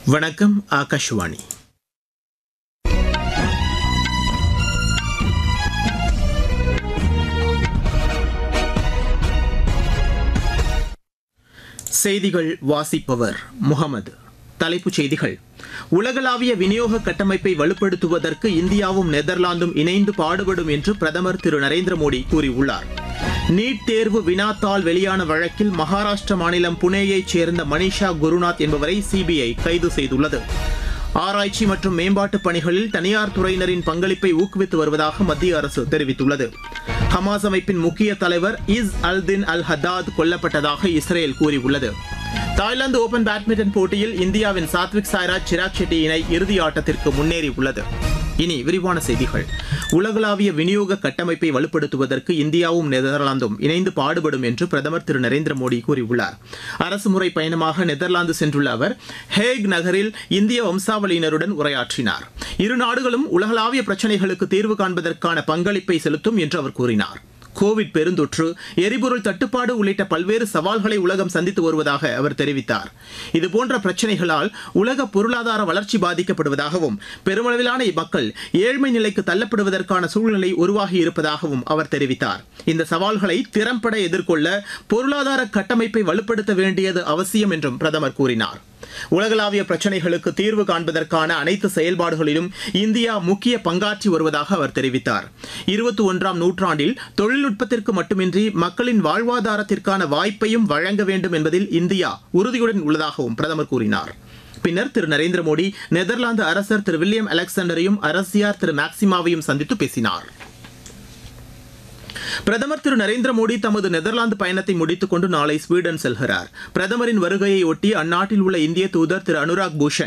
வணக்கம் ஆகாஷ்வாணி செய்திகள் வாசிப்பவர் முகமது தலைப்புச் செய்திகள் உலகளாவிய விநியோக கட்டமைப்பை வலுப்படுத்துவதற்கு இந்தியாவும் நெதர்லாந்தும் இணைந்து பாடுபடும் என்று பிரதமர் திரு நரேந்திர மோடி கூறியுள்ளார் நீட் தேர்வு வினாத்தாள் வெளியான வழக்கில் மகாராஷ்டிர மாநிலம் புனேயைச் சேர்ந்த மனிஷா குருநாத் என்பவரை சிபிஐ கைது செய்துள்ளது ஆராய்ச்சி மற்றும் மேம்பாட்டுப் பணிகளில் தனியார் துறையினரின் பங்களிப்பை ஊக்குவித்து வருவதாக மத்திய அரசு தெரிவித்துள்ளது ஹமாஸ் அமைப்பின் முக்கிய தலைவர் இஸ் அல்தின் அல் ஹத்தாத் கொல்லப்பட்டதாக இஸ்ரேல் கூறியுள்ளது தாய்லாந்து ஓபன் பேட்மிண்டன் போட்டியில் இந்தியாவின் சாத்விக் சாய்ராஜ் சிராக் ஷெட்டி இணை இறுதி ஆட்டத்திற்கு முன்னேறியுள்ளது இனி விரிவான செய்திகள் உலகளாவிய விநியோக கட்டமைப்பை வலுப்படுத்துவதற்கு இந்தியாவும் நெதர்லாந்தும் இணைந்து பாடுபடும் என்று பிரதமர் திரு நரேந்திர மோடி கூறியுள்ளார் அரசுமுறை பயணமாக நெதர்லாந்து சென்றுள்ள அவர் ஹேக் நகரில் இந்திய வம்சாவளியினருடன் உரையாற்றினார் இரு நாடுகளும் உலகளாவிய பிரச்சினைகளுக்கு தீர்வு காண்பதற்கான பங்களிப்பை செலுத்தும் என்று அவர் கூறினார் கோவிட் பெருந்தொற்று எரிபொருள் தட்டுப்பாடு உள்ளிட்ட பல்வேறு சவால்களை உலகம் சந்தித்து வருவதாக அவர் தெரிவித்தார் இதுபோன்ற பிரச்சனைகளால் உலக பொருளாதார வளர்ச்சி பாதிக்கப்படுவதாகவும் பெருமளவிலான மக்கள் ஏழ்மை நிலைக்கு தள்ளப்படுவதற்கான சூழ்நிலை உருவாகி இருப்பதாகவும் அவர் தெரிவித்தார் இந்த சவால்களை திறம்பட எதிர்கொள்ள பொருளாதார கட்டமைப்பை வலுப்படுத்த வேண்டியது அவசியம் என்றும் பிரதமர் கூறினார் உலகளாவிய பிரச்சினைகளுக்கு தீர்வு காண்பதற்கான அனைத்து செயல்பாடுகளிலும் இந்தியா முக்கிய பங்காற்றி வருவதாக அவர் தெரிவித்தார் இருபத்தி ஒன்றாம் நூற்றாண்டில் தொழில்நுட்பத்திற்கு மட்டுமின்றி மக்களின் வாழ்வாதாரத்திற்கான வாய்ப்பையும் வழங்க வேண்டும் என்பதில் இந்தியா உறுதியுடன் உள்ளதாகவும் பிரதமர் கூறினார் பின்னர் திரு நரேந்திர மோடி நெதர்லாந்து அரசர் திரு வில்லியம் அலெக்சாண்டரையும் அரசியார் திரு மேக்சிமாவையும் சந்தித்து பேசினார் பிரதமர் திரு நரேந்திர மோடி தமது நெதர்லாந்து பயணத்தை முடித்துக் கொண்டு நாளை ஸ்வீடன் செல்கிறார் பிரதமரின் வருகையை ஒட்டி அந்நாட்டில் உள்ள இந்திய தூதர் திரு அனுராக் பூஷன்